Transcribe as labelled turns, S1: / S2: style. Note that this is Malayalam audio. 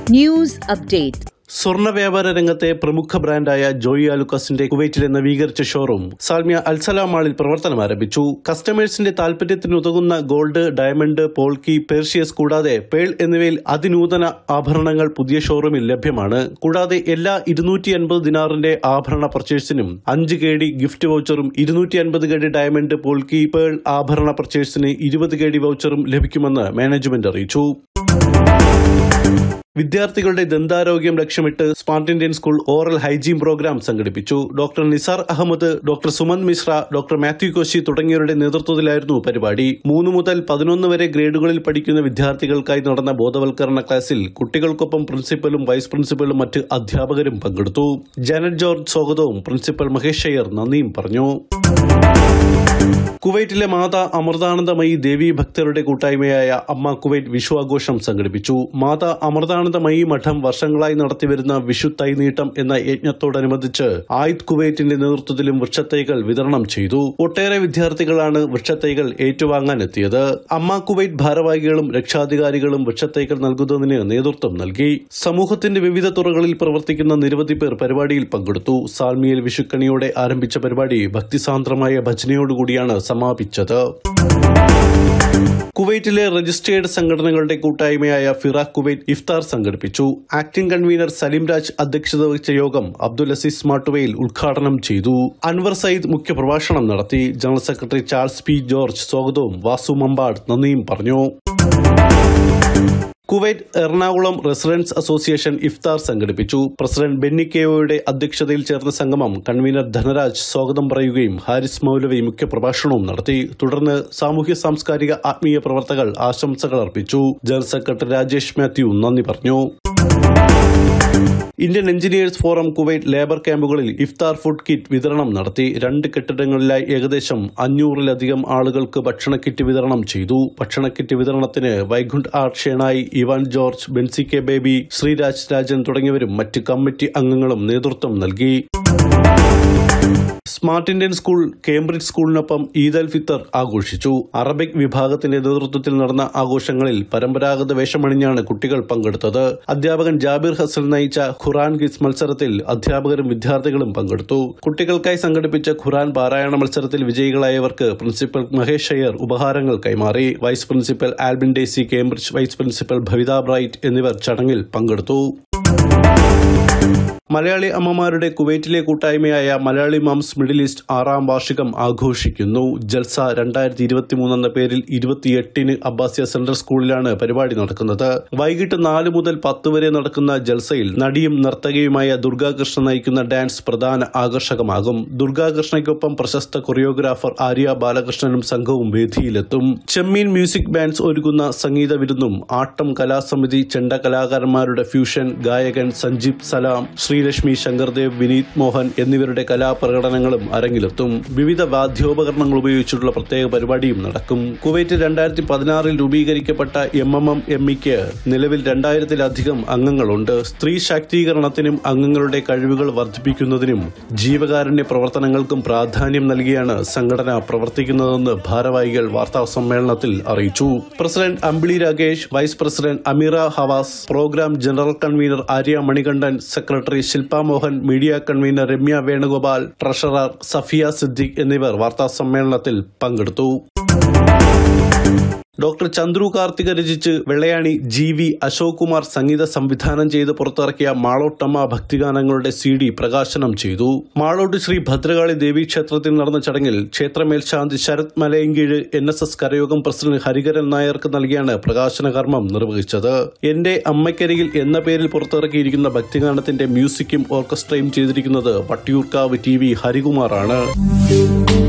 S1: News Update.
S2: സ്വർണ്ണ വ്യാപാര രംഗത്തെ പ്രമുഖ ബ്രാൻഡായ ജോയി ആലുക്കസിന്റെ കുവൈറ്റിലെ നവീകരിച്ച ഷോറൂം സാൽമിയ അൽസലാം മാളിൽ പ്രവർത്തനം ആരംഭിച്ചു കസ്റ്റമേഴ്സിന്റെ താൽപര്യത്തിനുതകുന്ന ഗോൾഡ് ഡയമണ്ട് പോൾക്കി പേർഷ്യസ് കൂടാതെ പേൾ എന്നിവയിൽ അതിനൂതന ആഭരണങ്ങൾ പുതിയ ഷോറൂമിൽ ലഭ്യമാണ് കൂടാതെ എല്ലാ ഇരുന്നൂറ്റി അൻപത് ദിനാറിന്റെ ആഭരണ പർച്ചേസിനും അഞ്ച് കെ ഡി ഗിഫ്റ്റ് വൗച്ചറും ഇരുന്നൂറ്റി അൻപത് K D diamond polki pearl ആഭരണ പർച്ചേസിന് ഇരുപത് കെ ഡി വൗച്ചറും ലഭിക്കുമെന്ന് മാനേജ്മെന്റ് അറിയിച്ചു വിദ്യാർത്ഥികളുടെ ദന്താരോഗ്യം ലക്ഷ്യമിട്ട് smart Indian school oral hygiene programme സംഘടിപ്പിച്ചു doctor Nisar Ahmed doctor Sumanth Mishra doctor Mathew Koshy തുടങ്ങിയവരുടെ നേതൃത്വത്തിലായിരുന്നു പരിപാടി മൂന്ന് മുതൽ പതിനൊന്ന് വരെ ഗ്രേഡുകളിൽ പഠിക്കുന്ന വിദ്യാർത്ഥികൾക്കായി നടന്ന ബോധവൽക്കരണ ക്ലാസ്സിൽ കുട്ടികൾക്കൊപ്പം പ്രിൻസിപ്പലും വൈസ് പ്രിൻസിപ്പലും മറ്റ് അധ്യാപകരും പങ്കെടുത്തു ജനറ്റ് ജോർജ് സ്വാഗതവും പ്രിൻസിപ്പൽ മഹേഷ് അയ്യർ നന്ദിയും പറഞ്ഞു കുവൈറ്റിലെ മാതാ അമൃതാനന്ദമയി ദേവി ഭക്തരുടെ കൂട്ടായ്മയായ അമ്മ കുവൈറ്റ് വിഷു ആഘോഷം സംഘടിപ്പിച്ചു മാതാ അമൃതാനന്ദമയി മഠം വർഷങ്ങളായി നടത്തിവരുന്ന വിഷു തൈനീട്ടം എന്ന യജ്ഞത്തോടനുബന്ധിച്ച് ആയിത് കുവൈറ്റിന്റെ നേതൃത്വത്തിലും വൃക്ഷത്തൈകൾ വിതരണം ചെയ്തു ഒട്ടേറെ വിദ്യാർത്ഥികളാണ് വൃക്ഷത്തൈകൾ ഏറ്റുവാങ്ങാൻ എത്തിയത് അമ്മ കുവൈറ്റ് ഭാരവാഹികളും രക്ഷാധികാരികളും വൃക്ഷത്തൈകൾ നൽകുന്നതിന് നേതൃത്വം നൽകി സമൂഹത്തിന്റെ വിവിധ തുറകളിൽ പ്രവർത്തിക്കുന്ന നിരവധി പേർ പരിപാടിയിൽ പങ്കെടുത്തു സാൽമിയൽ വിഷുക്കണിയോടെ ആരംഭിച്ച പരിപാടി ഭക്തിസാന്ദ്രമായ ഭജനയോടുകൂടിയാണ് സമാപിച്ചത് കുവൈറ്റിലെ രജിസ്ട്രേഡ് സംഘടനകളുടെ കൂട്ടായ്മയായ ഫിറാഖ് കുവൈറ്റ് ഇഫ്താർ സംഘടിപ്പിച്ചു ആക്ടിംഗ് കൺവീനർ സലീം രാജ് അധ്യക്ഷത വഹിച്ച യോഗം അബ്ദുൽ അസീസ് മാട്ടുവയിൽ ഉദ്ഘാടനം ചെയ്തു അൻവർ സയ്യിദ് മുഖ്യപ്രഭാഷണം നടത്തി general secretary Charles P George സ്വാഗതവും വാസു മമ്പാട് നന്ദിയും പറഞ്ഞു കുവൈറ്റ് എറണാകുളം റെസിഡൻസ് അസോസിയേഷൻ ഇഫ്താർ സംഘടിപ്പിച്ചു പ്രസിഡന്റ് ബെന്നി കെയോയുടെ അധ്യക്ഷതയിൽ ചേർന്ന സംഗമം കൺവീനർ ധനരാജ് സ്വാഗതം പറയുകയും ഹാരിസ് മൗലവി മുഖ്യപ്രഭാഷണവും നടത്തി തുടർന്ന് സാമൂഹ്യ സാംസ്കാരിക ആത്മീയ പ്രവർത്തകർ ആശംസകൾ അർപ്പിച്ചു ജനറൽ സെക്രട്ടറി രാജേഷ് മാത്യു നന്ദി പറഞ്ഞു Indian engineers forum Kuwait labour ക്യാമ്പുകളിൽ ഇഫ്താർ ഫുഡ് കിറ്റ് വിതരണം നടത്തി രണ്ട് കെട്ടിടങ്ങളിലായി ഏകദേശം അഞ്ഞൂറിലധികം ആളുകൾക്ക് ഭക്ഷണ കിറ്റ് വിതരണം ചെയ്തു ഭക്ഷണ കിറ്റ് വിതരണത്തിന് വൈകുണ്ഠ് ആർ ഷേണായി ഇവാൻ ജോർജ് ബെൻസി കെ ബേബി ശ്രീരാജ് രാജൻ തുടങ്ങിയവരും മറ്റ് കമ്മിറ്റി അംഗങ്ങളും നേതൃത്വം നൽകി സ്മാർട്ട് ഇന്ത്യൻ സ്കൂൾ കേംബ്രിഡ്ജ് സ്കൂളിനൊപ്പം ഈദ് അൽ ഫിത്തർ ആഘോഷിച്ചു അറബിക് വിഭാഗത്തിന്റെ നേതൃത്വത്തിൽ നടന്ന ആഘോഷങ്ങളിൽ പരമ്പരാഗത വേഷമണിഞ്ഞാണ് കുട്ടികൾ പങ്കെടുത്തത് അധ്യാപകൻ ജാബിർ ഹസൻ നയിച്ച ഖുറാൻ ഗിസ് മത്സരത്തിൽ അധ്യാപകരും വിദ്യാർത്ഥികളും പങ്കെടുത്തു കുട്ടികൾക്കായി സംഘടിപ്പിച്ച ഖുറാൻ പാരായണ മത്സരത്തിൽ വിജയികളായവർക്ക് പ്രിൻസിപ്പൽ മഹേഷ് അയ്യർ ഉപഹാരങ്ങൾ കൈമാറി vice principal Albin Daisy Cambridge vice principal Bhavitha Bright എന്നിവർ ചടങ്ങിൽ പങ്കെടുത്തു മലയാളി അമ്മമാരുടെ കുവൈറ്റിലെ കൂട്ടായ്മയായ മലയാളി മംസ് മിഡിൽ ഈസ്റ്റ് ആറാം വാർഷികം ആഘോഷിക്കുന്നു ജൽസ രണ്ടായിരത്തി ഇരുപത്തിമൂന്ന് എന്ന പേരിൽ ഇരുപത്തിയെട്ടിന് അബ്ബാസിയ സെൻട്രൽ സ്കൂളിലാണ് പരിപാടി നടക്കുന്നത് വൈകിട്ട് നാല് മുതൽ പത്ത് വരെ നടക്കുന്ന ജൽസയിൽ നടിയും നർത്തകിയുമായ ദുർഗാകൃഷ്ണ നയിക്കുന്ന ഡാൻസ് പ്രധാന ആകർഷകമാകും ദുർഗാകൃഷ്ണയ്ക്കൊപ്പം പ്രശസ്ത കൊറിയോഗ്രാഫർ ആര്യ ബാലകൃഷ്ണനും സംഘവും വേദിയിലെത്തും ചെമ്മീൻ മ്യൂസിക് ബാൻഡ്സ് ഒരുക്കുന്ന സംഗീത വിരുന്നും ആട്ടം കലാസമിതി ചെണ്ട കലാകാരന്മാരുടെ ഫ്യൂഷൻ ഗായകൻ സഞ്ജീബ് സലാം ശ്രീലക്ഷ്മി ശങ്കർദേവ് വിനീത് മോഹൻ എന്നിവരുടെ കലാപ്രകടനങ്ങളും അരങ്ങിലെത്തും വിവിധ വാദ്യോപകരണങ്ങൾ ഉപയോഗിച്ചിട്ടുള്ള പ്രത്യേക പരിപാടിയും നടക്കും കുവൈറ്റ് രണ്ടായിരത്തി പതിനാറിൽ രൂപീകരിക്കപ്പെട്ട എം എം എം എം ഇക്ക് നിലവിൽ രണ്ടായിരത്തിലധികം അംഗങ്ങളുണ്ട് സ്ത്രീ ശാക്തീകരണത്തിനും അംഗങ്ങളുടെ കഴിവുകൾ വർദ്ധിപ്പിക്കുന്നതിനും ജീവകാരുണ്യ പ്രവർത്തനങ്ങൾക്കും പ്രാധാന്യം നൽകിയാണ് സംഘടന പ്രവർത്തിക്കുന്നതെന്ന് ഭാരവാഹികൾ വാർത്താ സമ്മേളനത്തിൽ അറിയിച്ചു president Ambili Rakesh vice president Ameera Havas programme general convener Arya Manikandan secretary Shilpa Mohan media convener Ramya Venugopal treasurer Safiya Siddique എന്നിവർ വാർത്താ സമ്മേളനത്തിൽ പങ്കെടുത്തു ഡോക്ടർ ചന്ദ്രു കാർത്തിക രചിച്ച് വെള്ളയാണി ജി വി അശോക് കുമാർ സംഗീത സംവിധാനം ചെയ്ത് പുറത്തിറക്കിയ മാളോട്ടമ്മ ഭക്തിഗാനങ്ങളുടെ സി ഡി പ്രകാശനം ചെയ്തു മാളോട്ട് ശ്രീ ഭദ്രകാളി ദേവീ ക്ഷേത്രത്തിൽ നടന്ന ചടങ്ങിൽ ക്ഷേത്രമേൽശാന്തി Sarath Malayinkeezh N S S കരയോഗം പ്രസിഡന്റ് ഹരികരൻ നായർക്ക് നൽകിയാണ് പ്രകാശന കർമ്മം നിർവഹിച്ചത് എന്റെ അമ്മയ്ക്കരികിൽ എന്ന പേരിൽ പുറത്തിറക്കിയിരിക്കുന്ന ഭക്തിഗാനത്തിന്റെ മ്യൂസിക്കും ഓർക്കസ്ട്രയും ചെയ്തിരിക്കുന്നത് വട്ടിയൂർക്കാവ് ടി വി ഹരികുമാറാണ്